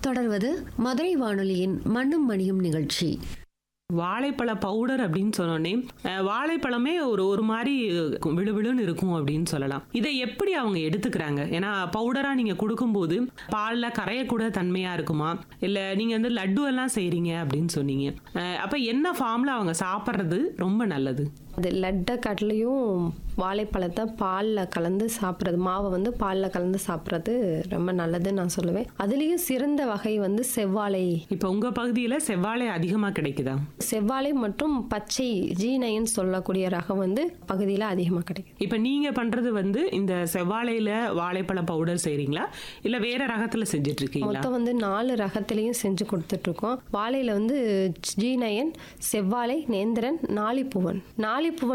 தொடர்வது மதுரை வானொலியின் மண்ணும் மணியும் நிகழ்ச்சி வாழைப்பழ பவுடர் அப்படின்னு சொன்னோடனே அஹ், வாழைப்பழமே ஒரு ஒரு மாதிரி விழுவிழுன்னு இருக்கும் அப்படின்னு சொல்லலாம் இதை எப்படி அவங்க எடுத்துக்கிறாங்க ஏன்னா பவுடரா நீங்க கொடுக்கும்போது பால்ல கரையக்கூட தன்மையா இருக்குமா இல்ல நீங்க வந்து லட்டு எல்லாம் செய்றீங்க அப்படின்னு சொன்னீங்க அஹ், அப்ப என்ன ஃபார்ம்ல அவங்க சாப்பிட்றது ரொம்ப நல்லது அது லட்டை கடலையும் வாழைப்பழத்தை பாலில் கலந்து சாப்பிட்றது மாவை வந்து பாலில் கலந்து சாப்பிட்றது ரொம்ப நல்லதுன்னு நான் சொல்லுவேன் அதுலேயும் சிறந்த வகை வந்து செவ்வாழை இப்ப உங்க பகுதியில செவ்வாழை அதிகமா கிடைக்குதா செவ்வாழை மற்றும் பச்சை ஜீனைன்னு சொல்லக்கூடிய ரகம் வந்து பகுதியில் அதிகமாக கிடைக்கும் இப்ப நீங்க பண்றது வந்து இந்த செவ்வாழையில வாழைப்பழ பவுடர் செய்றீங்களா இல்ல வேற ரகத்துல செஞ்சுட்டு இருக்கீங்களா மொத்தம் வந்து நாலு ரகத்திலையும் செஞ்சு கொடுத்துட்ருக்கோம் வாழையில் வந்து ஜீனயன் செவ்வாழை நேந்திரன் நாளிப்பூவன் நாளிப்பூவன்